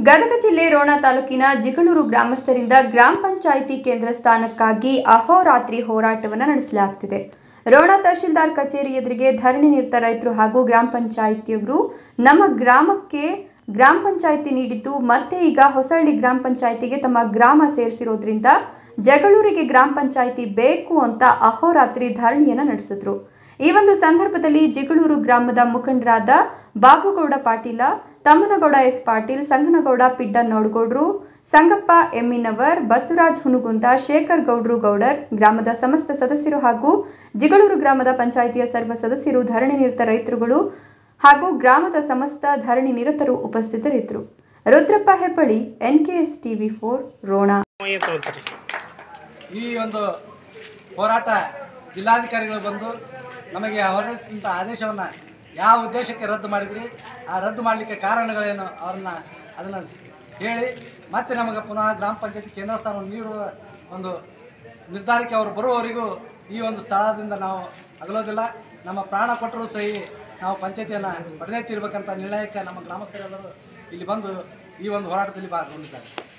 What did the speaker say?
ಗದಗ ಜಿಲ್ಲೆ ರೋಣ ತಾಲೂಕಿನ ಜಿಗಳೂರು ಗ್ರಾಮಸ್ಥರಿಂದ ಗ್ರಾಮ ಪಂಚಾಯಿತಿ ಕೇಂದ್ರ ಸ್ಥಾನಕ್ಕಾಗಿ ಅಹೋರಾತ್ರಿ ಹೋರಾಟವನ್ನು ನಡೆಸಲಾಗುತ್ತಿದೆ ರೋಣ ತಹಶೀಲ್ದಾರ್ ಕಚೇರಿ ಎದುರಿಗೆ ಧರಣಿ ನಿರತ ರೈತರು ಹಾಗೂ ಗ್ರಾಮ ಪಂಚಾಯಿತಿಯವರು ನಮ್ಮ ಗ್ರಾಮಕ್ಕೆ ಗ್ರಾಮ ಪಂಚಾಯಿತಿ ನೀಡಿದ್ದು ಮತ್ತೆ ಈಗ ಹೊಸಳ್ಳಿ ಗ್ರಾಮ ಪಂಚಾಯಿತಿಗೆ ತಮ್ಮ ಗ್ರಾಮ ಸೇರಿಸಿರೋದ್ರಿಂದ ಜಗಳೂರಿಗೆ ಗ್ರಾಮ ಪಂಚಾಯಿತಿ ಬೇಕು ಅಂತ ಅಹೋರಾತ್ರಿ ಧರಣಿಯನ್ನು ನಡೆಸಿದ್ರು ಈ ಒಂದು ಸಂದರ್ಭದಲ್ಲಿ ಜಿಗಳೂರು ಗ್ರಾಮದ ಮುಖಂಡರಾದ ಬಾಬುಗೌಡ ಪಾಟೀಲ ತಮ್ಮನಗೌಡ ಎಸ್ ಪಾಟೀಲ್ ಸಂಗನಗೌಡ ಪಿಡ್ಡ ನೋಡ್ಗೌಡ್ರು ಸಂಗಪ್ಪ ಎಮ್ಮಿನವರ್ ಬಸವರಾಜ್ ಹುನುಗುಂದ ಶೇಖರ್ ಗೌಡ್ರು ಗೌಡರ್ ಗ್ರಾಮದ ಸಮಸ್ತ ಸದಸ್ಯರು ಹಾಗೂ ಜಿಗಳೂರು ಗ್ರಾಮದ ಪಂಚಾಯಿತಿಯ ಸರ್ವ ಸದಸ್ಯರು ಧರಣಿ ನಿರತ ರೈತರುಗಳು ಹಾಗೂ ಗ್ರಾಮದ ಸಮಸ್ತ ಧರಣಿ ನಿರತರು ಉಪಸ್ಥಿತರಿದ್ದರು Rudrappa Hebballi NKS TV for Rona ಏನು ತಗೊಳ್ತೀರಿ ಈ ಒಂದು ಹೋರಾಟ ಜಿಲ್ಲಾಧಿಕಾರಿಗಳು ಬಂದು ನಮಗೆ ಹೊರಡಿಸಿದಂಥ ಆದೇಶವನ್ನು ಯಾವ ಉದ್ದೇಶಕ್ಕೆ ರದ್ದು ಮಾಡಿದ್ರಿ ಆ ರದ್ದು ಮಾಡಲಿಕ್ಕೆ ಕಾರಣಗಳೇನು ಅವ್ರನ್ನ ಅದನ್ನು ಹೇಳಿ ಮತ್ತೆ ನಮಗೆ ಪುನಃ ಗ್ರಾಮ ಪಂಚಾಯತಿ ಕೇಂದ್ರ ಸ್ಥಾನವನ್ನು ನೀಡುವ ಒಂದು ನಿರ್ಧಾರಕ್ಕೆ ಅವರು ಬರುವವರೆಗೂ ಈ ಒಂದು ಸ್ಥಳದಿಂದ ನಾವು ಅಗಲೋದಿಲ್ಲ ನಮ್ಮ ಪ್ರಾಣ ಕೊಟ್ಟರೂ ಸಹಿ ನಾವು ಪಂಚಾಯತಿಯನ್ನು ಪಡೆದೇ ತೀರ್ಬೇಕಂತ ನಿರ್ಣಯಕ್ಕೆ ನಮ್ಮ ಗ್ರಾಮಸ್ಥರೆಲ್ಲರೂ ಇಲ್ಲಿ ಬಂದು ಈ ಒಂದು ಹೋರಾಟದಲ್ಲಿ ಭಾಗಗೊಂಡಿದ್ದಾರೆ